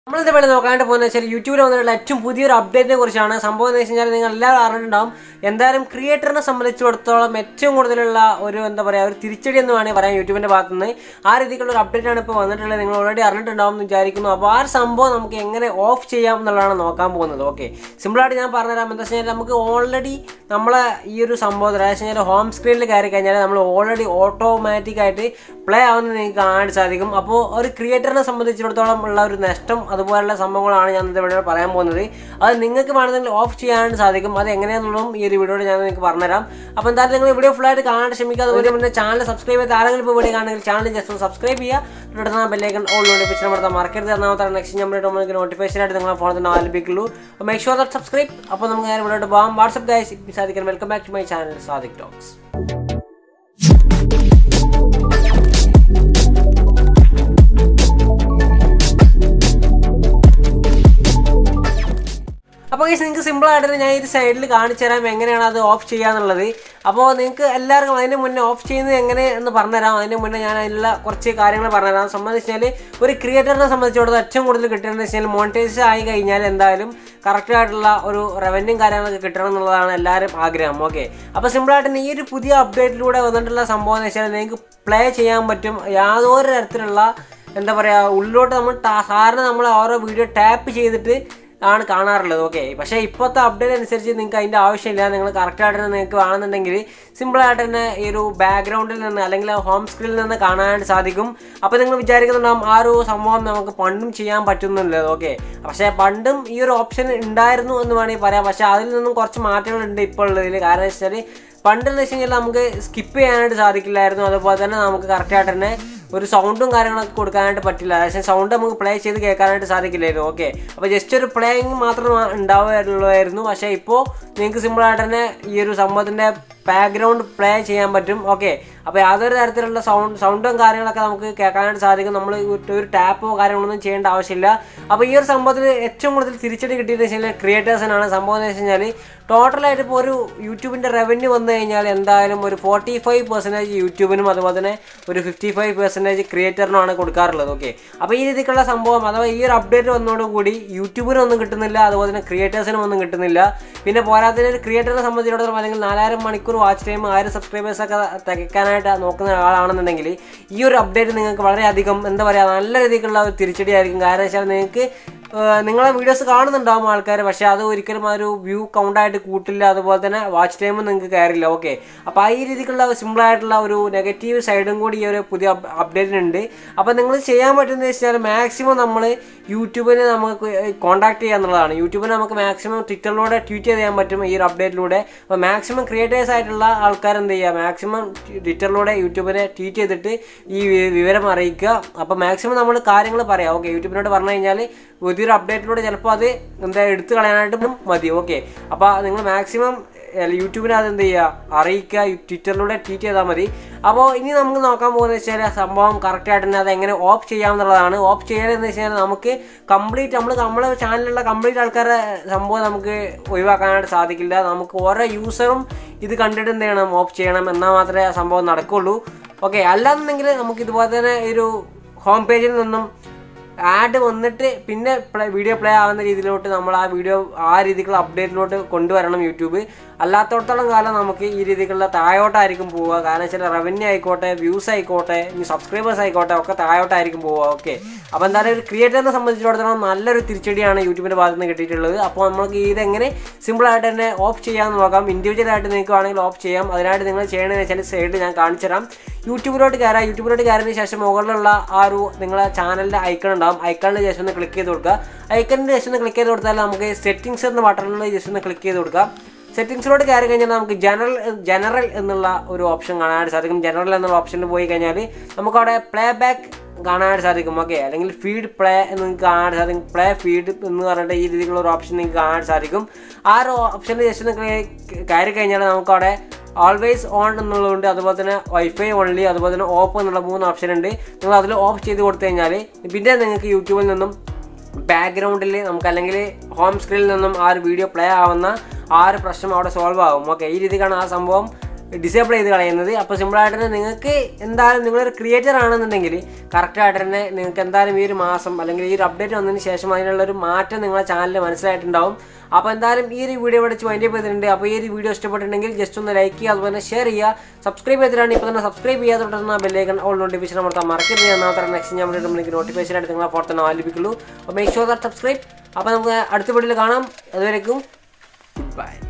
നമ്മളിത് ഇവിടെ നോക്കാനായിട്ട് പോകുന്നത് വെച്ചാൽ യൂട്യൂബിൽ വന്നിട്ടുള്ള ഏറ്റവും പുതിയൊരു അപ്ഡേറ്റിനെ കുറിച്ചാണ് സംഭവം എന്ന് വെച്ച് കഴിഞ്ഞാൽ നിങ്ങൾ എല്ലാവരും അറിഞ്ഞിട്ടുണ്ടാവും എന്തായാലും ക്രിയേറ്ററിനെ സംബന്ധിച്ചിടത്തോളം ഏറ്റവും കൂടുതലുള്ള ഒരു എന്താ പറയുക ഒരു തിരിച്ചടി എന്ന് വേണമെങ്കിൽ പറയാം യൂട്യൂബിന്റെ ഭാഗത്ത് നിന്ന് ആ രീതിക്കുള്ള ഒരു അപ്ഡേറ്റ് ആണ് ഇപ്പോൾ വന്നിട്ടുള്ളത് നിങ്ങൾ ഓൾറെഡി അറിഞ്ഞിട്ടുണ്ടാവും എന്ന് വിചാരിക്കുന്നു അപ്പോൾ ആ ഒരു സംഭവം നമുക്ക് എങ്ങനെ ഓഫ് ചെയ്യാം എന്നുള്ളതാണ് നോക്കാൻ പോകുന്നത് ഓക്കെ സിമ്പിളായിട്ട് ഞാൻ പറഞ്ഞുതരാം എന്താ വെച്ച് കഴിഞ്ഞാൽ നമുക്ക് ഓൾറെഡി നമ്മളെ ഈ ഒരു സംഭവത്തിൽ അതായത് വെച്ച് കഴിഞ്ഞാൽ ഹോം സ്ക്രീനിൽ കയറി കഴിഞ്ഞാൽ നമ്മൾ ഓൾറെഡി ഓട്ടോമാറ്റിക് ആയിട്ട് പ്ലേ ആവുന്നത് നിങ്ങൾക്ക് കാണാൻ സാധിക്കും അപ്പോൾ ഒരു ക്രിയേറ്ററിനെ സംബന്ധിച്ചിടത്തോളം ഉള്ള ഒരു നഷ്ടം അതുപോലുള്ള സംഭവങ്ങളാണ് ഞാൻ ഇന്നത്തെ വീഡിയോയിൽ പറയാൻ പോകുന്നത് അത് നിങ്ങൾക്ക് വേണമെങ്കിൽ ഓഫ് ചെയ്യാനായിട്ട് സാധിക്കും അത് എങ്ങനെയാണെന്നുള്ളതും ഈ ഒരു വീഡിയോയിൽ ഞാൻ നിങ്ങൾക്ക് പറഞ്ഞുതരാം അപ്പോൾ എന്തായാലും നിങ്ങൾ വീഡിയോ ഫുൾ ആയിട്ട് കാണാൻ ശ്രമിക്കുക അതുപോലെ പിന്നെ ചാനൽ സബ്സ്ക്രൈബ് ചെയ്ത് ആരെങ്കിലും ഇപ്പോൾ വീഡിയോ കാണുമെങ്കിൽ ചാനൽ ജസ്റ്റ് ഒന്ന് സബ്സ്ക്രൈബ് ചെയ്യുക തൊട്ടടുത്ത ബെല്ലൈക്കൺ ഓൾ നോട്ടിഫിക്കേഷൻ നടത്താൻ മറക്കരുത് എന്നാമത്തെ നെക്സ്റ്റ് നമ്പർ നമുക്ക് നോട്ടിഫിക്കേഷൻ ആയിട്ട് നിങ്ങളെ ഫോണിൽ തന്നെ ആലപിക്കുള്ളൂ അപ്പോൾ മേക്ക് ഷുവർ ദാറ്റ് സബ്സ്ക്രൈബ് അപ്പോൾ നമുക്ക് നേരെ വീഡിയോട്ട് പോകാം വാട്സ്ആപ്പ് ഗൈസ് സാധിക്കാൻ welcome back to my channel Sadiq talks അപ്പോൾ ഈ നിങ്ങൾക്ക് സിമ്പിൾ ആയിട്ട് ഞാൻ ഈ സൈഡിൽ കാണിച്ചു തരാം എങ്ങനെയാണ് അത് ഓഫ് ചെയ്യാന്നുള്ളത് അപ്പോൾ നിങ്ങൾക്ക് എല്ലാവർക്കും അതിന് മുന്നേ ഓഫ് ചെയ്യുന്നത് എങ്ങനെ എന്ന് പറഞ്ഞുതരാം അതിന് മുന്നേ ഞാൻ അതിലുള്ള കുറച്ച് കാര്യങ്ങൾ പറഞ്ഞുതരാം സംബന്ധിച്ചാൽ ഒരു ക്രിയേറ്ററിനെ സംബന്ധിച്ചിടത്തോളം ഏറ്റവും കൂടുതൽ കിട്ടുന്നത് വെച്ചാൽ മോണിറ്റൈസ് ആയി കഴിഞ്ഞാൽ എന്തായാലും കറക്റ്റ് ആയിട്ടുള്ള ഒരു റവന്യൂ കാര്യങ്ങളൊക്കെ കിട്ടണം എന്നുള്ളതാണ് എല്ലാവരും ആഗ്രഹം ഓക്കെ അപ്പോൾ സിമ്പിളായിട്ട് ഈ ഒരു പുതിയ അപ്ഡേറ്റിലൂടെ വന്നിട്ടുള്ള സംഭവം എന്ന് വെച്ചാൽ നിങ്ങൾക്ക് പ്ലേ ചെയ്യാൻ പറ്റും യാതൊരു തരത്തിലുള്ള എന്താ പറയുക ഉള്ളിലോട്ട് നമ്മൾ സാറിന് നമ്മൾ ഓരോ വീഡിയോ ടാപ്പ് ചെയ്തിട്ട് ആണ് കാണാറുള്ളത് ഓക്കെ പക്ഷേ ഇപ്പോഴത്തെ അപ്ഡേറ്റ് അനുസരിച്ച് നിങ്ങൾക്ക് അതിൻ്റെ ആവശ്യമില്ല നിങ്ങൾ കറക്റ്റായിട്ട് തന്നെ നിങ്ങൾക്ക് വേണമെന്നുണ്ടെങ്കിൽ സിമ്പിളായിട്ട് തന്നെ ഈ ഒരു ബാക്ക്ഗ്രൗണ്ടിൽ നിന്ന് അല്ലെങ്കിൽ ഹോം സ്ക്രീനിൽ നിന്ന് കാണാനായിട്ട് സാധിക്കും അപ്പോൾ നിങ്ങൾ വിചാരിക്കുന്നുണ്ടാവും ആ ഒരു സംഭവം നമുക്ക് പണ്ടും ചെയ്യാൻ പറ്റുന്നില്ലത് ഓക്കെ പക്ഷേ പണ്ടും ഈ ഒരു ഓപ്ഷൻ ഉണ്ടായിരുന്നു എന്ന് വേണമെങ്കിൽ പറയാം പക്ഷേ അതിൽ നിന്നും കുറച്ച് മാറ്റങ്ങളുണ്ട് ഇപ്പോൾ ഉള്ളതിൽ കാരണം വെച്ചാൽ പണ്ടെന്ന് വെച്ച് കഴിഞ്ഞാൽ നമുക്ക് സ്കിപ്പ് ചെയ്യാനായിട്ട് സാധിക്കില്ലായിരുന്നു അതുപോലെ തന്നെ നമുക്ക് കറക്റ്റായിട്ട് തന്നെ ഒരു സൗണ്ടും കാര്യങ്ങളൊക്കെ കൊടുക്കാനായിട്ട് പറ്റില്ല അതായത് സൗണ്ട് നമുക്ക് പ്ലേ ചെയ്ത് കേൾക്കാനായിട്ട് സാധിക്കില്ലായിരുന്നു ഓക്കെ അപ്പോൾ ജസ്റ്റ് ഒരു പ്ലേയിങ് മാത്രം ഉണ്ടാവുകയുള്ളായിരുന്നു പക്ഷേ ഇപ്പോൾ നിങ്ങൾക്ക് സിമ്പിളായിട്ട് തന്നെ ഈ ഒരു സംഭവത്തിൻ്റെ ബാക്ക്ഗ്രൗണ്ട് പ്ലേ ചെയ്യാൻ പറ്റും ഓക്കെ അപ്പോൾ യാതൊരു തരത്തിലുള്ള സൗണ്ട് സൗണ്ടും കാര്യങ്ങളൊക്കെ നമുക്ക് കേൾക്കാനായിട്ട് സാധിക്കും നമ്മൾ ഒരു ടാപ്പോ കാര്യങ്ങളൊന്നും ചെയ്യേണ്ട ആവശ്യമില്ല അപ്പോൾ ഈ ഒരു സംഭവത്തിൽ ഏറ്റവും കൂടുതൽ തിരിച്ചടി കിട്ടിയെന്ന് വെച്ച് കഴിഞ്ഞാൽ ക്രിയേറ്റേഴ്സിനാണ് സംഭവം എന്ന് വെച്ച് കഴിഞ്ഞാൽ ടോട്ടലായിട്ട് ഇപ്പോൾ ഒരു യൂട്യൂബിൻ്റെ റവന്യൂ വന്നു കഴിഞ്ഞാൽ എന്തായാലും ഒരു ഫോർട്ടി ഫൈവ് പെർസെൻറ്റേജ് യൂട്യൂബിനും അതുപോലെ തന്നെ ഒരു ഫിഫ്റ്റി ഫൈവ് പെർസെൻറ്റേജ് ക്രിയേറ്ററിനുമാണ് കൊടുക്കാറുള്ളത് ഓക്കെ അപ്പോൾ ഈ രീതിക്കുള്ള സംഭവം അഥവാ ഈ ഒരു അപ്ഡേറ്റ് വന്നതോടുകൂടി യൂട്യൂബിനൊന്നും കിട്ടുന്നില്ല അതുപോലെ തന്നെ ക്രിയേറ്റേഴ്സിനും ഒന്നും കിട്ടുന്നില്ല പിന്നെ പോരാത്തതിന് ഒരു ക്രിയേറ്ററിനെ സംബന്ധിച്ചിടത്തോളം അല്ലെങ്കിൽ നാലായിരം മണിക്കൂർ വാച്ച് ടൈം ആയിരം സബ്സ്ക്രൈബേഴ്സൊക്കെ തികയ്ക്കാനായിട്ട് നോക്കുന്ന ആളാണെന്നുണ്ടെങ്കിൽ ഈ ഒരു അപ്ഡേറ്റ് നിങ്ങൾക്ക് വളരെയധികം എന്താ പറയുക നല്ല രീതിക്കുള്ള ഒരു തിരിച്ചടി ആയിരിക്കും കാരണം വെച്ചാൽ നിങ്ങൾക്ക് നിങ്ങളെ വീഡിയോസ് കാണുന്നുണ്ടാവും ആൾക്കാർ പക്ഷേ അത് ഒരിക്കലും ആ ഒരു വ്യൂ കൗണ്ടായിട്ട് കൂട്ടില്ല അതുപോലെ തന്നെ വാച്ച് ടൈമും നിങ്ങൾക്ക് കയറില്ല ഓക്കെ അപ്പോൾ ആ ഈ രീതിക്കുള്ള സിമ്പിളായിട്ടുള്ള ഒരു നെഗറ്റീവ് സൈഡും കൂടി ഈ ഒരു പുതിയ അപ്ഡേറ്റിനുണ്ട് അപ്പോൾ നിങ്ങൾ ചെയ്യാൻ പറ്റുന്നത് വെച്ചാൽ മാക്സിമം നമ്മൾ യൂട്യൂബിനെ നമുക്ക് കോൺടാക്ട് ചെയ്യുക എന്നുള്ളതാണ് യൂട്യൂബിനെ നമുക്ക് മാക്സിമം ട്വിറ്ററിലൂടെ ട്വീറ്റ് ചെയ്യാൻ പറ്റും ഈ ഒരു അപ്ഡേറ്റിലൂടെ അപ്പോൾ മാക്സിമം ക്രിയേറ്റേഴ്സ് ആയിട്ടുള്ള ആൾക്കാർ എന്ത് ചെയ്യുക മാക്സിമം ട്വിറ്ററിലൂടെ യൂട്യൂബിനെ ട്വീറ്റ് ചെയ്തിട്ട് ഈ വിവരം അറിയിക്കുക അപ്പോൾ മാക്സിമം നമ്മൾ കാര്യങ്ങൾ പറയാം ഓക്കെ യൂട്യൂബിനോട് പറഞ്ഞു കഴിഞ്ഞാൽ പുതിയൊരു അപ്ഡേറ്റിലൂടെ ചിലപ്പോൾ അത് എന്താ എടുത്തു കളയാനായിട്ടും മതി ഓക്കെ അപ്പോൾ നിങ്ങൾ മാക്സിമം യൂട്യൂബിനെ അത് എന്ത് ചെയ്യുക അറിയിക്കുക ട്വിറ്ററിലൂടെ ട്വീറ്റ് ചെയ്താൽ മതി അപ്പോൾ ഇനി നമുക്ക് നോക്കാൻ പോകുന്നത് വെച്ചാൽ സംഭവം കറക്റ്റായിട്ട് തന്നെ അത് എങ്ങനെ ഓഫ് ചെയ്യാമെന്നുള്ളതാണ് ഓഫ് ചെയ്യാനെന്ന് വെച്ച് കഴിഞ്ഞാൽ നമുക്ക് കംപ്ലീറ്റ് നമ്മൾ നമ്മുടെ ചാനലിലുള്ള കംപ്ലീറ്റ് ആൾക്കാരുടെ സംഭവം നമുക്ക് ഒഴിവാക്കാനായിട്ട് സാധിക്കില്ല നമുക്ക് ഓരോ യൂസറും ഇത് കണ്ടിട്ട് എന്ത് ചെയ്യണം ഓഫ് ചെയ്യണം എന്നാൽ മാത്രമേ ആ സംഭവം നടക്കുള്ളൂ ഓക്കെ അല്ലാന്നുണ്ടെങ്കിൽ നമുക്ക് ഇതുപോലെ തന്നെ ഒരു ഹോം പേജിൽ നിന്നും ആഡ് വന്നിട്ട് പിന്നെ പ്ലേ വീഡിയോ പ്ലേ ആവുന്ന രീതിയിലോട്ട് നമ്മൾ ആ വീഡിയോ ആ രീതിക്കുള്ള അപ്ഡേറ്റിലോട്ട് കൊണ്ടുവരണം യൂട്യൂബ് അല്ലാത്തടത്തോളം കാലം നമുക്ക് ഈ രീതിക്കുള്ള താഴോട്ടായിരിക്കും പോവുക കാരണം വെച്ചാൽ റവന്യൂ ആയിക്കോട്ടെ വ്യൂസ് ആയിക്കോട്ടെ ഇനി സബ്സ്ക്രൈബേഴ്സ് ആയിക്കോട്ടെ ഒക്കെ താഴോട്ടായിരിക്കും പോവുക ഓക്കെ അപ്പോൾ എന്തായാലും ഒരു ക്രിയേറ്ററിനെ സംബന്ധിച്ചിടത്തോളം നല്ലൊരു തിരിച്ചടിയാണ് യൂട്യൂബിൻ്റെ ഭാഗത്ത് നിന്ന് കിട്ടിയിട്ടുള്ളത് അപ്പോൾ നമുക്ക് ഇതെങ്ങനെ സിമ്പിളായിട്ട് തന്നെ ഓഫ് ചെയ്യാമെന്ന് നോക്കാം ഇൻഡിവിജ്വലായിട്ട് നിങ്ങൾക്ക് വേണമെങ്കിൽ ഓഫ് ചെയ്യാം അതിനായിട്ട് നിങ്ങൾ ചെയ്യണമെന്ന് വെച്ചാൽ സൈഡിൽ ഞാൻ കാണിച്ചു തരാം യൂട്യൂബിലോട്ട് കയറാം യൂട്യൂബിലോട്ട് കയറിയതിന് ശേഷം മുകളിലുള്ള ആ ഒരു നിങ്ങളെ ചാനലിൻ്റെ ഐക്കൺ ഉണ്ടാവും ഐക്കണിന് ശേഷം ഒന്ന് ക്ലിക്ക് ചെയ്ത് കൊടുക്കുക ഐക്കണിന് ശേഷം ഒന്ന് ക്ലിക്ക് ചെയ്ത് കൊടുത്താൽ നമുക്ക് സെറ്റിംഗ്സ് എന്ന ബട്ടണിൽ ജസ്റ്റ് ഒന്ന് ക്ലിക്ക് ചെയ്ത് കൊടുക്കാം സെറ്റിംഗ്സിലോട്ട് കയറി കഴിഞ്ഞാൽ നമുക്ക് ജനറൽ ജനറൽ എന്നുള്ള ഒരു ഓപ്ഷൻ കാണാനായിട്ട് സാധിക്കും ജനറൽ എന്നുള്ള ഓപ്ഷനിൽ പോയി കഴിഞ്ഞാൽ നമുക്കവിടെ പ്ലേ ബാക്ക് കാണാനായിട്ട് സാധിക്കും ഓക്കെ അല്ലെങ്കിൽ ഫീഡ് പ്ലേ എന്ന് നിങ്ങൾക്ക് കാണാനായിട്ട് സാധിക്കും പ്ലേ ഫീഡ് എന്ന് പറഞ്ഞിട്ട് ഈ രീതിയിലുള്ള ഒരു ഓപ്ഷൻ നിങ്ങൾക്ക് കാണാനായിട്ട് സാധിക്കും ആ ഒരു ഓപ്ഷനിൽ ജസ്റ്റ് ഒന്ന് കയറി കഴിഞ്ഞാൽ നമുക്കവിടെ ഓൾവേസ് ഓൺ എന്നുള്ളതുണ്ട് അതുപോലെ തന്നെ വൈഫൈ ഓൺലി അതുപോലെ തന്നെ ഓഫ് എന്നുള്ള മൂന്ന് ഓപ്ഷൻ ഉണ്ട് നിങ്ങൾ അതിൽ ഓഫ് ചെയ്ത് കൊടുത്തു കഴിഞ്ഞാൽ പിന്നെ നിങ്ങൾക്ക് യൂട്യൂബിൽ നിന്നും ബാക്ക്ഗ്രൗണ്ടിൽ നമുക്ക് അല്ലെങ്കിൽ ഹോം സ്ക്രീനിൽ നിന്നും ആ ഒരു വീഡിയോ പ്ലേ ആവുന്ന ആ ഒരു പ്രശ്നം അവിടെ സോൾവ് ആകും ഓക്കെ ഈ രീതിക്കാണ് ആ സംഭവം ഡിസേബിൾ ചെയ്ത് കളയുന്നത് അപ്പോൾ സിമ്പിളായിട്ട് തന്നെ നിങ്ങൾക്ക് എന്തായാലും നിങ്ങളൊരു ക്രിയേറ്റർ ആണെന്നുണ്ടെങ്കിൽ കറക്റ്റായിട്ട് തന്നെ നിങ്ങൾക്ക് എന്തായാലും ഈ ഒരു മാസം അല്ലെങ്കിൽ ഈ ഒരു അപ്ഡേറ്റ് വന്നതിന് ശേഷം അതിനുള്ള ഒരു മാറ്റം നിങ്ങളെ ചാനലിൽ മനസ്സിലായിട്ടുണ്ടാവും അപ്പോൾ എന്തായാലും ഈ ഒരു വീഡിയോ ഇവിടെ വെച്ച് വൈൻഡ് ചെയ്തിട്ടുണ്ട് അപ്പോൾ ഈ ഒരു വീഡിയോ ഇഷ്ടപ്പെട്ടിട്ടുണ്ടെങ്കിൽ ജസ്റ്റ് ഒന്ന് ലൈക്ക് ചെയ്യുക അതുപോലെ ഷെയർ ചെയ്യുക സബ്സ്ക്രൈബ് ചെയ്തിട്ടാണ് ഇപ്പോൾ തന്നെ സബ്സ്ക്രൈബ് ചെയ്യാത്തോട്ടുന്ന ബെല്ലേക്കൺ ഓൾ നോട്ടിഫിക്കേഷൻ അമർത്താൻ മറക്കരുത് എന്നാൽ നെക്സ്റ്റ് ഞാൻ നിങ്ങൾക്ക് നോട്ടിഫിക്കേഷൻ ആയിട്ട് നിങ്ങളെ പുറത്ത് തന്നെ ലഭിക്കുള്ളൂ അപ്പോൾ മേക്ക് ഷുവർ ദാറ്റ് സബ്സ്ക്രൈബ് അപ്പോൾ നമുക്ക് അടുത്ത വീഡിയോയിൽ കാണാം അതുവരേക്കും ബൈ